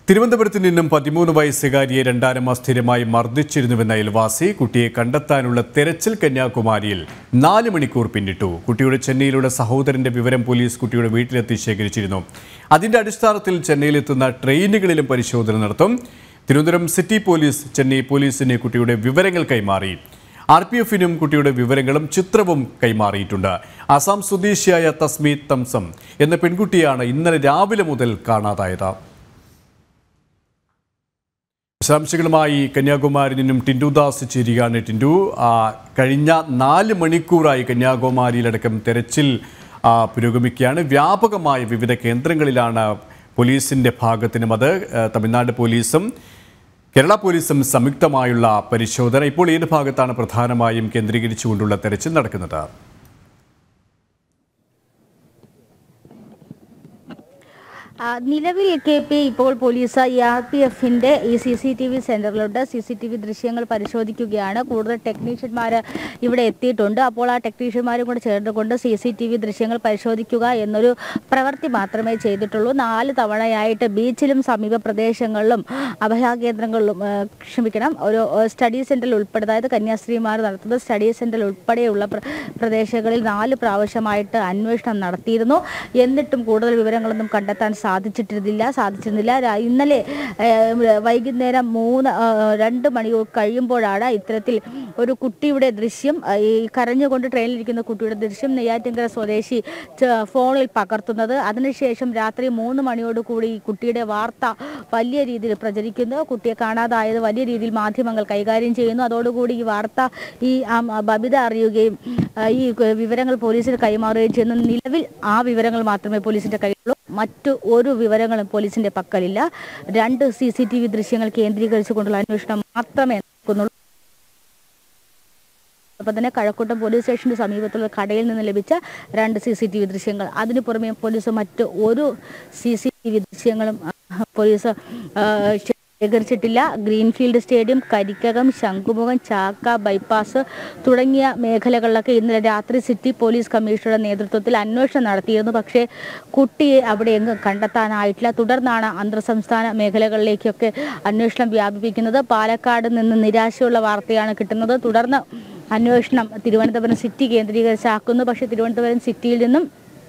തിരുവനന്തപുരത്ത് നിന്നും പതിമൂന്ന് വയസ്സുകാരിയെ രണ്ടാനമ്മ സ്ഥിരമായി മർദ്ദിച്ചിരുന്നുവെന്ന അയൽവാസി കുട്ടിയെ കണ്ടെത്താനുള്ള തെരച്ചിൽ കന്യാകുമാരിയിൽ നാല് മണിക്കൂർ പിന്നിട്ടു കുട്ടിയുടെ ചെന്നൈയിലുള്ള സഹോദരന്റെ വിവരം പോലീസ് കുട്ടിയുടെ വീട്ടിലെത്തി ശേഖരിച്ചിരുന്നു അതിന്റെ അടിസ്ഥാനത്തിൽ ചെന്നൈയിലെത്തുന്ന ട്രെയിനുകളിലും പരിശോധന നടത്തും തിരുവനന്തപുരം സിറ്റി പോലീസ് ചെന്നൈ പോലീസിന് കുട്ടിയുടെ വിവരങ്ങൾ കൈമാറി ആർ പി എഫിനും കുട്ടിയുടെ വിവരങ്ങളും ചിത്രവും കൈമാറിയിട്ടുണ്ട് അസം സ്വദേശിയായ തസ്മീത് തംസം എന്ന പെൺകുട്ടിയാണ് ഇന്നലെ രാവിലെ മുതൽ കാണാതായത് വിശദാംശങ്ങളുമായി കന്യാകുമാരി നിന്നും ടിൻഡു ദാസ് ചേരുകയാണ് ടിൻഡു ആ, കഴിഞ്ഞ നാല് മണിക്കൂറായി കന്യാകുമാരിയിലടക്കം തെരച്ചിൽ ആ, പുരോഗമിക്കുകയാണ് വ്യാപകമായ വിവിധ കേന്ദ്രങ്ങളിലാണ് പോലീസിന്റെ ഭാഗത്തിനും അത് ആ, തമിഴ്നാട് പോലീസും കേരള പോലീസും സംയുക്തമായുള്ള പരിശോധന ഇപ്പോൾ ഏത് ഭാഗത്താണ് പ്രധാനമായും കേന്ദ്രീകരിച്ചുകൊണ്ടുള്ള തെരച്ചിൽ നടക്കുന്നത് ആ, നിലവിൽ കെ പി ഇപ്പോൾ പോലീസ് ഈ ആർ പി എഫിന്റെ ഈ സി സി ടി വി സെന്ററിലോട്ട് സി സി ടി വി ദൃശ്യങ്ങൾ പരിശോധിക്കുകയാണ് കൂടുതൽ ടെക്നീഷ്യന്മാർ ഇവിടെ എത്തിയിട്ടുണ്ട് അപ്പോൾ ആ ടെക്നീഷ്യന്മാരും കൂടെ ചേർന്നുകൊണ്ട് സി സി ടി വി ദൃശ്യങ്ങൾ പരിശോധിക്കുക എന്നൊരു പ്രവൃത്തി മാത്രമേ ചെയ്തിട്ടുള്ളൂ നാല് തവണയായിട്ട് ബീച്ചിലും സമീപ പ്രദേശങ്ങളിലും അഭയാകേന്ദ്രങ്ങളിലും ആ, ക്ഷമിക്കണം ഒരു ആ, സ്റ്റഡി സെന്ററിൽ ഉൾപ്പെടെ അതായത് കന്യാസ്ത്രീമാർ നടത്തുന്ന സ്റ്റഡി സെന്ററിൽ ഉൾപ്പെടെയുള്ള പ്ര- പ്രദേശങ്ങളിൽ നാല് പ്രാവശ്യമായിട്ട് അന്വേഷണം നടത്തിയിരുന്നു എന്നിട്ടും കൂടുതൽ വിവരങ്ങളൊന്നും കണ്ടെത്താൻ സാധിച്ചിട്ടിരുന്നില്ല സാധിച്ചിരുന്നില്ല രാ- ഇന്നലെ ഏഹ്, വൈകുന്നേരം മൂന്ന് ആ, രണ്ട് മണിക്കൂർ കഴിയുമ്പോഴാണ് ഇത്തരത്തിൽ ഒരു കുട്ടിയുടെ ദൃശ്യം ആ, ഈ കരഞ്ഞുകൊണ്ട് ട്രെയിനിലിരിക്കുന്ന കുട്ടിയുടെ ദൃശ്യം നെയ്യാറ്റിൻകര സ്വദേശി ച- ഫോണിൽ പകർത്തുന്നത് അതിനുശേഷം രാത്രി മൂന്ന് മണിയോട് കൂടി ഈ കുട്ടിയുടെ വാർത്ത വലിയ രീതിയിൽ പ്രചരിക്കുന്നു കുട്ടിയെ കാണാതായത് വലിയ രീതിയിൽ മാധ്യമങ്ങൾ കൈകാര്യം ചെയ്യുന്നു അതോടുകൂടി ഈ വാർത്ത ഈ ആ, ബബിത അറിയുകയും ആ, ഈ വിവരങ്ങൾ പോലീസിന് കൈമാറുകയും ചെയ്യുന്നു നിലവിൽ ആ വിവരങ്ങൾ മാത്രമേ പോലീസിന്റെ കയ്യിലുള്ളൂ മറ്റു ഒരു വിവരങ്ങളും പോലീസിന്റെ പക്കലില്ല രണ്ട് സി സി ടി വി ദൃശ്യങ്ങൾ കേന്ദ്രീകരിച്ചുകൊണ്ടുള്ള അന്വേഷണം മാത്രമേ നടക്കുന്നുള്ളൂ ഒപ്പം തന്നെ കഴക്കൂട്ടം പോലീസ് സ്റ്റേഷന് സമീപത്തുള്ള കടയിൽ നിന്ന് ലഭിച്ച രണ്ട് സി സി ടി വി ദൃശ്യങ്ങൾ അതിനു പുറമെ പോലീസ് മറ്റ് ഒരു സി സി ടി വി ദൃശ്യങ്ങളും ആ, പോലീസ് ആ, ശേഖരിച്ചിട്ടില്ല Greenfield stadium Karikkakam Shanghumukham Chakka bypass തുടങ്ങിയ മേഖലകളിലൊക്കെ ഇന്നലെ രാത്രി സിറ്റി പോലീസ് കമ്മീഷണറുടെ നേതൃത്വത്തിൽ അന്വേഷണം നടത്തിയിരുന്നു പക്ഷേ കുട്ടിയെ അവിടെ എങ്ങും കണ്ടെത്താനായിട്ടില്ല തുടർന്നാണ് അന്തർ സംസ്ഥാന മേഖലകളിലേക്കൊക്കെ അന്വേഷണം വ്യാപിപ്പിക്കുന്നത് പാലക്കാട് നിന്ന് നിരാശയുള്ള വാർത്തയാണ് കിട്ടുന്നത് തുടർന്ന് അന്വേഷണം തിരുവനന്തപുരം സിറ്റി കേന്ദ്രീകരിച്ചാക്കുന്നു പക്ഷേ തിരുവനന്തപുരം സിറ്റിയിൽ നിന്നും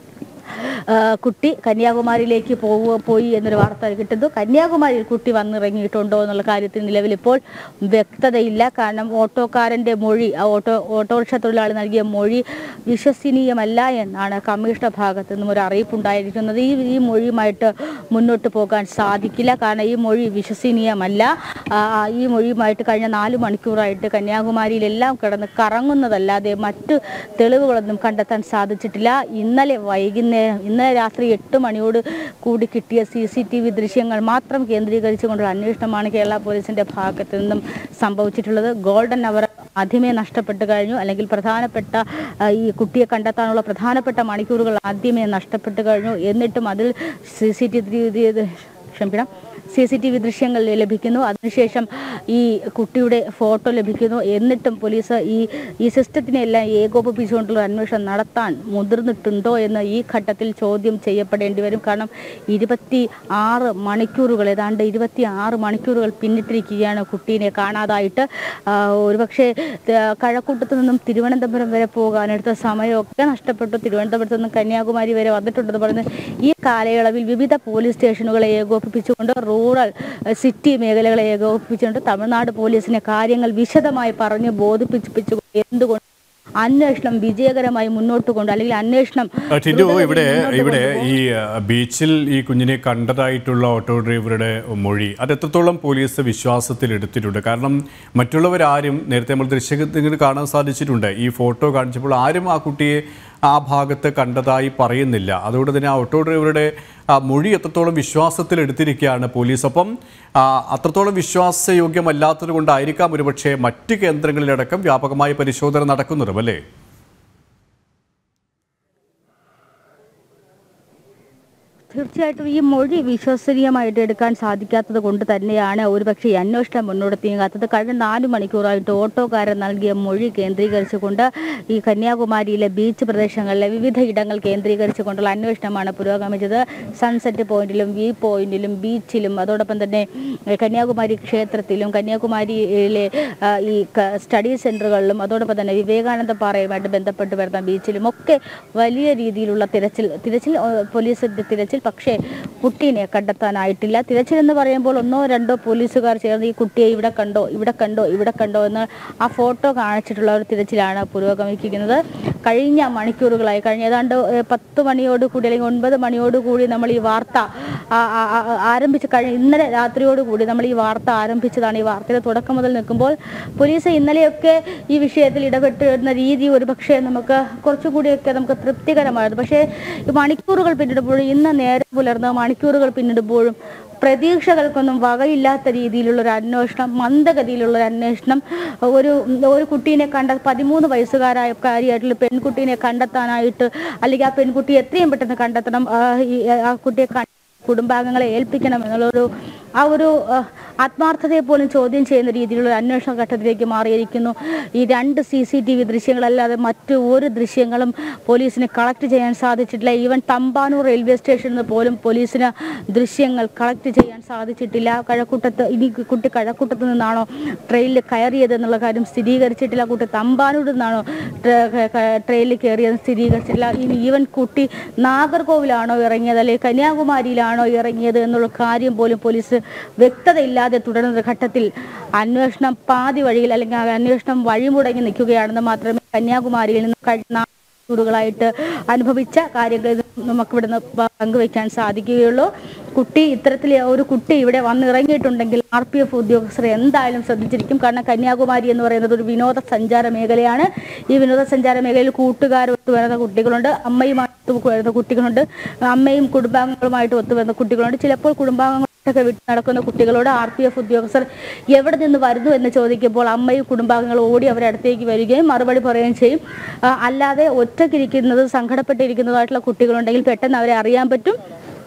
ആ, കുട്ടി കന്യാകുമാരിയിലേക്ക് പോവുക പോയി എന്നൊരു വാർത്ത കിട്ടുന്നു കന്യാകുമാരിയിൽ കുട്ടി വന്നിറങ്ങിയിട്ടുണ്ടോ എന്നുള്ള കാര്യത്തിൽ നിലവിൽ ഇപ്പോൾ വ്യക്തതയില്ല കാരണം ഓട്ടോക്കാരന്റെ മൊഴി ആ ഓട്ടോ ഓട്ടോറിക്ഷ തൊഴിലാളി നൽകിയ മൊഴി വിശ്വസനീയമല്ല എന്നാണ് കമ്മീഷണർ ഭാഗത്തു നിന്നും ഒരു അറിയിപ്പുണ്ടായിരിക്കുന്നത് ഈ ഈ മൊഴിയുമായിട്ട് മുന്നോട്ട് പോകാൻ സാധിക്കില്ല കാരണം ഈ മൊഴി വിശ്വസനീയമല്ല ആ, ആ, ഈ മൊഴിയുമായിട്ട് കഴിഞ്ഞ നാല് മണിക്കൂറായിട്ട് കന്യാകുമാരിയിലെല്ലാം കിടന്ന് കറങ്ങുന്നതല്ലാതെ മറ്റു തെളിവുകളൊന്നും കണ്ടെത്താൻ സാധിച്ചിട്ടില്ല ഇന്നലെ വൈകുന്നേരം ഇന്നലെ രാത്രി എട്ട് മണിയോട് കൂടി കിട്ടിയ സി സി ടി വി ദൃശ്യങ്ങൾ മാത്രം കേന്ദ്രീകരിച്ചുകൊണ്ടുള്ള അന്വേഷണമാണ് കേരള പോലീസിന്റെ ഭാഗത്തു നിന്നും സംഭവിച്ചിട്ടുള്ളത് ഗോൾഡൻ അവർ ആദ്യമേ നഷ്ടപ്പെട്ടു കഴിഞ്ഞു അല്ലെങ്കിൽ പ്രധാനപ്പെട്ട ആ, ഈ കുട്ടിയെ കണ്ടെത്താനുള്ള പ്രധാനപ്പെട്ട മണിക്കൂറുകൾ ആദ്യമേ നഷ്ടപ്പെട്ടു കഴിഞ്ഞു എന്നിട്ടും അതിൽ സി സി ടി വി ക്ഷമിക്കണം സി സി ടി വി ദൃശ്യങ്ങൾ ലഭിക്കുന്നു അതിനുശേഷം ഈ കുട്ടിയുടെ ഫോട്ടോ ലഭിക്കുന്നു എന്നിട്ടും പോലീസ് ഈ ഈ സിസ്റ്റത്തിനെ എല്ലാം ഏകോപിപ്പിച്ചുകൊണ്ടുള്ള അന്വേഷണം നടത്താൻ മുതിർന്നിട്ടുണ്ടോ എന്ന് ഈ ഘട്ടത്തിൽ ചോദ്യം ചെയ്യപ്പെടേണ്ടി വരും കാരണം ഇരുപത്തി ആറ് മണിക്കൂറുകൾ ഏതാണ്ട് ഇരുപത്തി ആറ് മണിക്കൂറുകൾ പിന്നിട്ടിരിക്കുകയാണ് കുട്ടീനെ കാണാതായിട്ട് ആ, ഒരുപക്ഷെ ത- കഴക്കൂട്ടത്ത് നിന്നും തിരുവനന്തപുരം വരെ പോകാനെടുത്ത സമയമൊക്കെ നഷ്ടപ്പെട്ടു തിരുവനന്തപുരത്ത് നിന്നും കന്യാകുമാരി വരെ വന്നിട്ടുണ്ടെന്ന് പറയുന്നത് ഈ കാലയളവിൽ വിവിധ പോലീസ് സ്റ്റേഷനുകളെ ഏകോപിപ്പിച്ചുകൊണ്ട് റൂറൽ ഏഹ്, സിറ്റി മേഖലകളെ ഏകോപിപ്പിച്ചുകൊണ്ട് തമിഴ്നാട് പോലീസിനെ കാര്യങ്ങൾ വിശദമായി പറഞ്ഞ് ബോധിപ്പിച്ചുകൊണ്ട് എന്തുകൊണ്ട് അന്വേഷണം വിജയകരമായി മുന്നോട്ട് കൊണ്ട് അല്ലെങ്കിൽ അന്വേഷണം ടിൻഡു ദ്രുതഗതിയിൽ ഇവിടെ മുന്നോട്ട് ഇവിടെ കൊണ്ടുപോകാൻ ഈ ആ, ബീച്ചിൽ ഈ കുഞ്ഞിനെ കണ്ടതായിട്ടുള്ള ഓട്ടോ ഡ്രൈവറുടെ മൊഴി അത് എത്രത്തോളം പോലീസ് വിശ്വാസത്തിൽ എടുത്തിട്ടുണ്ട് കാരണം മറ്റുള്ളവരാരും നേരത്തെ നമ്മൾ ദൃശ്യത്തിൽ കാണാൻ സാധിച്ചിട്ടുണ്ട് ഈ ഫോട്ടോ കാണിച്ചപ്പോൾ ആരും ആ കുട്ടിയെ ആ ഭാഗത്ത് കണ്ടതായി പറയുന്നില്ല അതുകൊണ്ട് തന്നെ ആ ഓട്ടോ ഡ്രൈവറുടെ ആ മൊഴി എത്രത്തോളം വിശ്വാസത്തിൽ എടുത്തിരിക്കുകയാണ് പോലീസ് അപ്പം ആ, അത്രത്തോളം വിശ്വാസയോഗ്യമല്ലാത്തത് കൊണ്ടായിരിക്കാം ഒരുപക്ഷെ മറ്റ് കേന്ദ്രങ്ങളിലടക്കം വ്യാപകമായ പരിശോധന നടക്കുന്നതും അല്ലേ തീർച്ചയായിട്ടും ഈ മൊഴി വിശ്വസനീയമായിട്ട് എടുക്കാൻ സാധിക്കാത്തത് കൊണ്ട് തന്നെയാണ് ഒരുപക്ഷെ ഈ അന്വേഷണം മുന്നോട്ട് നീങ്ങാത്തത് കഴിഞ്ഞ നാല് മണിക്കൂറായിട്ട് ഓട്ടോക്കാരൻ നൽകിയ മൊഴി കേന്ദ്രീകരിച്ചുകൊണ്ട് ഈ കന്യാകുമാരിയിലെ ബീച്ച് പ്രദേശങ്ങളിലെ വിവിധ ഇടങ്ങൾ കേന്ദ്രീകരിച്ചുകൊണ്ടുള്ള അന്വേഷണമാണ് പുരോഗമിച്ചത് സൺസെറ്റ് പോയിന്റിലും വ്യൂ പോയിന്റിലും ബീച്ചിലും അതോടൊപ്പം തന്നെ ഏഹ്, കന്യാകുമാരി ക്ഷേത്രത്തിലും കന്യാകുമാരിയിലെ ആ, ഈ ക- സ്റ്റഡി സെന്ററുകളിലും അതോടൊപ്പം തന്നെ വിവേകാനന്ദ പാറയുമായിട്ട് ബന്ധപ്പെട്ട് വരുന്ന ബീച്ചിലും ഒക്കെ വലിയ രീതിയിലുള്ള തിരച്ചിൽ തിരച്ചിൽ ഏഹ്, പോലീസിന്റെ തിരച്ചിൽ പക്ഷേ കുട്ടീനെ കണ്ടെത്താനായിട്ടില്ല തിരച്ചിൽ എന്ന് പറയുമ്പോൾ ഒന്നോ രണ്ടോ പോലീസുകാർ ചേർന്ന് ഈ കുട്ടിയെ ഇവിടെ കണ്ടോ ഇവിടെ കണ്ടോ ഇവിടെ കണ്ടോ എന്ന് ആ ഫോട്ടോ കാണിച്ചിട്ടുള്ള ഒരു തിരച്ചിലാണ് പുരോഗമിക്കുന്നത് കഴിഞ്ഞ മണിക്കൂറുകളായി കഴിഞ്ഞ ഏതാണ്ട് ഏഹ്, പത്ത് മണിയോട് കൂടി അല്ലെങ്കിൽ ഒൻപത് മണിയോട് കൂടി നമ്മൾ ഈ വാർത്ത ആ- ആ- ആ- ആരംഭിച്ച് കഴിഞ്ഞ ഇന്നലെ രാത്രിയോട് കൂടി നമ്മൾ ഈ വാർത്ത ആരംഭിച്ചതാണ് ഈ വാർത്തയുടെ തുടക്കം മുതൽ നിൽക്കുമ്പോൾ പോലീസ് ഇന്നലെയൊക്കെ ഈ വിഷയത്തിൽ ഇടപെട്ട് വരുന്ന രീതി ഒരുപക്ഷെ നമുക്ക് കുറച്ചുകൂടിയൊക്കെ നമുക്ക് തൃപ്തികരമായിരുന്നു പക്ഷേ ഈ മണിക്കൂറുകൾ പിന്നിടുമ്പോഴും ഇന്ന് നേരം പുലർന്ന് മണിക്കൂറുകൾ പിന്നിടുമ്പോഴും പ്രതീക്ഷകൾക്കൊന്നും വകയില്ലാത്ത രീതിയിലുള്ള ഒരു അന്വേഷണം മന്ദഗതിയിലുള്ള ഒരു അന്വേഷണം ഒരു ഒരു കുട്ടീനെ കണ്ട പതിമൂന്ന് വയസ്സുകാരായ കാര്യമായിട്ടുള്ള പെൺകുട്ടീനെ കണ്ടെത്താനായിട്ട് അല്ലെങ്കിൽ ആ പെൺകുട്ടി എത്രയും പെട്ടെന്ന് കണ്ടെത്തണം ആ, ഈ ആ കുട്ടിയെ കണ്ട കുടുംബാംഗങ്ങളെ ഏൽപ്പിക്കണം എന്നുള്ളൊരു ആ ഒരു ആ, ആത്മാർത്ഥതയെ പോലും ചോദ്യം ചെയ്യുന്ന രീതിയിലുള്ള ഒരു അന്വേഷണ ഘട്ടത്തിലേക്ക് മാറിയിരിക്കുന്നു ഈ രണ്ട് സി സി ടി വി ദൃശ്യങ്ങളല്ലാതെ മറ്റു ഒരു ദൃശ്യങ്ങളും പോലീസിന് കളക്ട് ചെയ്യാൻ സാധിച്ചിട്ടില്ല ഈവൻ തമ്പാനൂർ റെയിൽവേ സ്റ്റേഷനിൽ നിന്ന് പോലും പോലീസിന് ദൃശ്യങ്ങൾ കളക്ട് ചെയ്യാൻ സാധിച്ചിട്ടില്ല കഴക്കൂട്ടത്ത് ഇനി കുട്ടി കഴക്കൂട്ടത്ത് നിന്നാണോ ട്രെയിനിൽ കയറിയത് എന്നുള്ള കാര്യം സ്ഥിരീകരിച്ചിട്ടില്ല കുട്ടി തമ്പാനൂരിൽ നിന്നാണോ ട്രെ- ക- ക- ട്രെയിനിൽ കയറിയത് സ്ഥിരീകരിച്ചിട്ടില്ല ഇനി ഈവൻ കുട്ടി നാഗർകോവിലാണോ ഇറങ്ങിയത് അല്ലെങ്കിൽ കന്യാകുമാരിയിലാണോ ഇറങ്ങിയത് എന്നുള്ള കാര്യം പോലും പോലീസ് വ്യക്തതയില്ലാതെ തുടരുന്ന ഒരു ഘട്ടത്തിൽ അന്വേഷണം പാതി വഴിയിൽ അല്ലെങ്കിൽ ആ അന്വേഷണം വഴിമുടങ്ങി നിൽക്കുകയാണെന്ന് മാത്രമേ കന്യാകുമാരിയിൽ നിന്ന് കഴിഞ്ഞ ായിട്ട് അനുഭവിച്ച കാര്യങ്ങൾ ഇത് നമുക്ക് ഇവിടുന്ന് പ- പങ്കുവെക്കാൻ സാധിക്കുകയുള്ളൂ കുട്ടി ഇത്തരത്തിൽ ഒരു കുട്ടി ഇവിടെ വന്നിറങ്ങിയിട്ടുണ്ടെങ്കിൽ ആർ പി എഫ് ഉദ്യോഗസ്ഥർ എന്തായാലും ശ്രദ്ധിച്ചിരിക്കും കാരണം കന്യാകുമാരി എന്ന് പറയുന്നത് ഒരു വിനോദസഞ്ചാര മേഖലയാണ് ഈ വിനോദസഞ്ചാര മേഖലയിൽ കൂട്ടുകാരൊത്ത് വരുന്ന കുട്ടികളുണ്ട് അമ്മയുമായിട്ട് വരുന്ന കുട്ടികളുണ്ട് അമ്മയും കുടുംബാംഗങ്ങളുമായിട്ട് ഒത്തു വരുന്ന കുട്ടികളുണ്ട് ചിലപ്പോൾ കുടുംബാംഗങ്ങൾ ഒക്കെ വിട്ട് നടക്കുന്ന കുട്ടികളോട് ആർ പി എഫ് ഉദ്യോഗസ്ഥർ എവിടെ നിന്ന് വരുന്നു എന്ന് ചോദിക്കുമ്പോൾ അമ്മയും കുടുംബാംഗങ്ങളും ഓടി അവരുടെ അടുത്തേക്ക് വരികയും മറുപടി പറയുകയും ചെയ്യും ആ, അല്ലാതെ ഒറ്റക്കിരിക്കുന്നത് സങ്കടപ്പെട്ടിരിക്കുന്നതായിട്ടുള്ള കുട്ടികളുണ്ടെങ്കിൽ പെട്ടെന്ന് അവരെ അറിയാൻ പറ്റും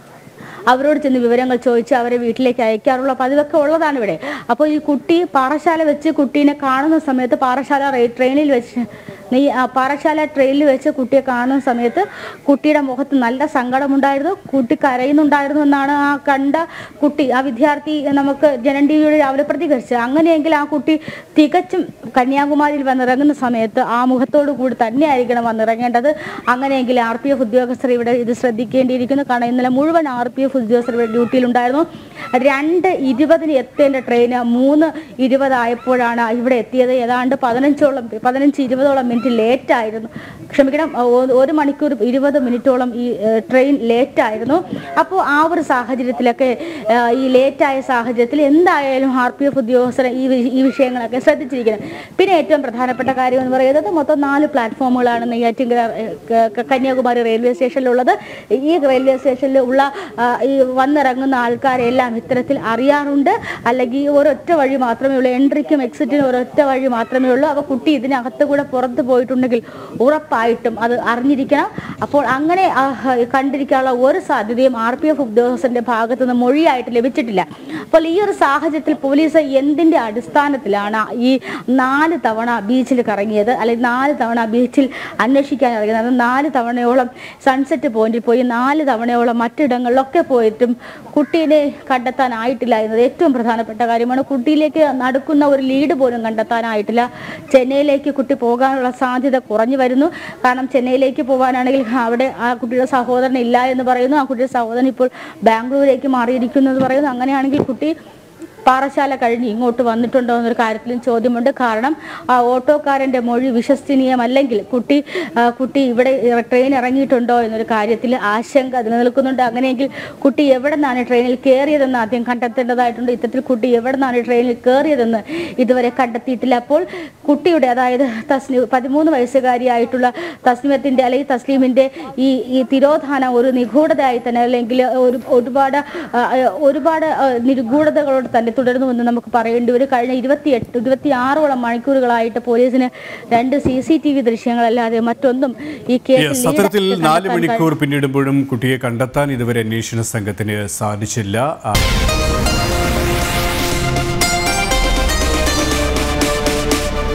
അവരോട് ചെന്ന് വിവരങ്ങൾ ചോദിച്ച് അവരെ വീട്ടിലേക്ക് അയക്കാറുള്ള പതിവൊക്കെ ഉള്ളതാണ് ഇവിടെ അപ്പോൾ ഈ കുട്ടി പാറശാല വെച്ച് കുട്ടീനെ കാണുന്ന സമയത്ത് പാറശാല റെയിൽ ട്രെയിനിൽ വെച്ച് നീ ആ പാറശാല ട്രെയിനിൽ വെച്ച് കുട്ടിയെ കാണുന്ന സമയത്ത് കുട്ടിയുടെ മുഖത്ത് നല്ല സങ്കടമുണ്ടായിരുന്നു കുട്ടി കരയുന്നുണ്ടായിരുന്നു എന്നാണ് ആ കണ്ട കുട്ടി ആ വിദ്യാർത്ഥി നമുക്ക് ജനൻ ടി വിയുടെ രാവിലെ പ്രതികരിച്ചത് അങ്ങനെയെങ്കിൽ ആ കുട്ടി തികച്ചും കന്യാകുമാരിയിൽ വന്നിറങ്ങുന്ന സമയത്ത് ആ മുഖത്തോടു കൂടി തന്നെയായിരിക്കണം വന്നിറങ്ങേണ്ടത് അങ്ങനെയെങ്കിൽ ആർ പി എഫ് ഉദ്യോഗസ്ഥർ ഇവിടെ ഇത് ശ്രദ്ധിക്കേണ്ടിയിരിക്കുന്നു കാരണം ഇന്നലെ മുഴുവൻ ആർ പി എഫ് ഉദ്യോഗസ്ഥർ ഇവിടെ ഡ്യൂട്ടിയിലുണ്ടായിരുന്നു രണ്ട് ഇരുപതിന് എത്തേണ്ട ട്രെയിന് മൂന്ന് ഇരുപതായപ്പോഴാണ് ഇവിടെ എത്തിയത് ഏതാണ്ട് പതിനഞ്ചോളം പതിനഞ്ച് ഇരുപതോളം മിനിറ്റ് ലേറ്റ് ആയിരുന്നു ക്ഷമിക്കണം ഒ- ഒരു മണിക്കൂർ ഇരുപത് മിനിറ്റോളം ഈ ഏഹ്, ട്രെയിൻ ലേറ്റ് ആയിരുന്നു അപ്പോൾ ആ ഒരു സാഹചര്യത്തിലൊക്കെ ഏഹ്, ഈ ലേറ്റായ സാഹചര്യത്തിൽ എന്തായാലും ആർ പി എഫ് ഉദ്യോഗസ്ഥർ ഈ വി- ഈ വിഷയങ്ങളൊക്കെ ശ്രദ്ധിച്ചിരിക്കണം പിന്നെ ഏറ്റവും പ്രധാനപ്പെട്ട കാര്യം എന്ന് പറയുന്നത് മൊത്തം നാല് പ്ലാറ്റ്ഫോമുകളാണ് നെയ്യാറ്റിൻകര ഏഹ്, ക- ക- കന്യാകുമാരി റെയിൽവേ സ്റ്റേഷനിലുള്ളത് ഈ റെയിൽവേ സ്റ്റേഷനിൽ ഉള്ള ആ, ഈ വന്നിറങ്ങുന്ന ആൾക്കാരെല്ലാം ഇത്തരത്തിൽ അറിയാറുണ്ട് അല്ലെങ്കിൽ ഒരൊറ്റ വഴി മാത്രമേ ഉള്ളൂ എൻട്രിക്കും എക്സിറ്റിനും ഒരൊറ്റ വഴി മാത്രമേ ഉള്ളൂ അപ്പോൾ കുട്ടി ഇതിനകത്ത് കൂടെ പുറത്ത് പോയിട്ടുണ്ടെങ്കിൽ ഉറപ്പായിട്ടും അത് അറിഞ്ഞിരിക്കണം അപ്പോൾ അങ്ങനെ ആ, കണ്ടിരിക്കാനുള്ള ഒരു സാധ്യതയും ആർ പി എഫ് ഉദ്യോഗസ്ഥന്റെ ഭാഗത്തു നിന്ന് മൊഴിയായിട്ട് ലഭിച്ചിട്ടില്ല അപ്പോൾ ഈ ഒരു സാഹചര്യത്തിൽ പോലീസ് എന്തിന്റെ അടിസ്ഥാനത്തിലാണ് ഈ നാല് തവണ ബീച്ചിൽ കറങ്ങിയത് അല്ലെങ്കിൽ നാല് തവണ ബീച്ചിൽ അന്വേഷിക്കാൻ ഇറങ്ങിയത് അത് നാല് തവണയോളം സൺസെറ്റ് പോയിന്റിൽ പോയി നാല് തവണയോളം മറ്റിടങ്ങളിലൊക്കെ പോയിട്ടും കുട്ടീനെ കണ്ടെത്താനായിട്ടില്ല എന്നത് ഏറ്റവും പ്രധാനപ്പെട്ട കാര്യമാണ് കുട്ടിയിലേക്ക് നടക്കുന്ന ഒരു ലീഡ് പോലും കണ്ടെത്താനായിട്ടില്ല ചെന്നൈയിലേക്ക് കുട്ടി പോകാനുള്ള സാധ്യത കുറഞ്ഞു വരുന്നു കാരണം ചെന്നൈയിലേക്ക് പോകാനാണെങ്കിൽ അവിടെ ആ കുട്ടിയുടെ സഹോദരൻ ഇല്ല എന്ന് പറയുന്നു ആ കുട്ടിയുടെ സഹോദരൻ ഇപ്പോൾ ബാംഗ്ലൂരിലേക്ക് മാറിയിരിക്കുന്നു എന്ന് പറയുന്നു അങ്ങനെയാണെങ്കിൽ കുട്ടി പാറശാല കഴിഞ്ഞ് ഇങ്ങോട്ട് വന്നിട്ടുണ്ടോ എന്നൊരു കാര്യത്തിലും ചോദ്യമുണ്ട് കാരണം ആ ഓട്ടോക്കാരന്റെ മൊഴി വിശ്വസനീയമല്ലെങ്കിൽ കുട്ടി ആ, കുട്ടി ഇവിടെ ഇറ- ട്രെയിൻ ഇറങ്ങിയിട്ടുണ്ടോ എന്നൊരു കാര്യത്തിൽ ആശങ്ക നിലനിൽക്കുന്നുണ്ട് അങ്ങനെയെങ്കിൽ കുട്ടി എവിടെ നിന്നാണ് ട്രെയിനിൽ കയറിയതെന്ന് ആദ്യം കണ്ടെത്തേണ്ടതായിട്ടുണ്ട് ഇത്തരത്തിൽ കുട്ടി എവിടെ നിന്നാണ് ട്രെയിനിൽ കയറിയതെന്ന് ഇതുവരെ കണ്ടെത്തിയിട്ടില്ല അപ്പോൾ കുട്ടിയുടെ അതായത് തസ്ലി പതിമൂന്ന് വയസ്സുകാരിയായിട്ടുള്ള തസ്ലിമത്തിന്റെ അല്ലെങ്കിൽ തസ്ലീമിന്റെ ഈ ഈ തിരോധാനം ഒരു നിഗൂഢതയായി തന്നെ അല്ലെങ്കിൽ ഒരു ഒരുപാട് ആ, ഒരുപാട് ആ, നിഗൂഢതകളോട് തന്നെ നടപടി തുടരുന്നുവെന്ന് നമുക്ക് പറയേണ്ടി വരും കഴിഞ്ഞ ഇരുപത്തിയെട്ട് ഇരുപത്തിയാറോളം മണിക്കൂറുകളായിട്ട് പോലീസിന് രണ്ട് സി സി ടി വി ദൃശ്യങ്ങളല്ലാതെ മറ്റൊന്നും ഈ കേസിൽ യെസ് lead അത്തരത്തിൽ ആയിട്ട് നാല് കണ്ടെത്താൻ മണിക്കൂർ പിന്നിടുമ്പോഴും കുട്ടിയെ കണ്ടെത്താൻ ഇതുവരെ അന്വേഷണ സംഘത്തിന് സാധിച്ചില്ല ആ,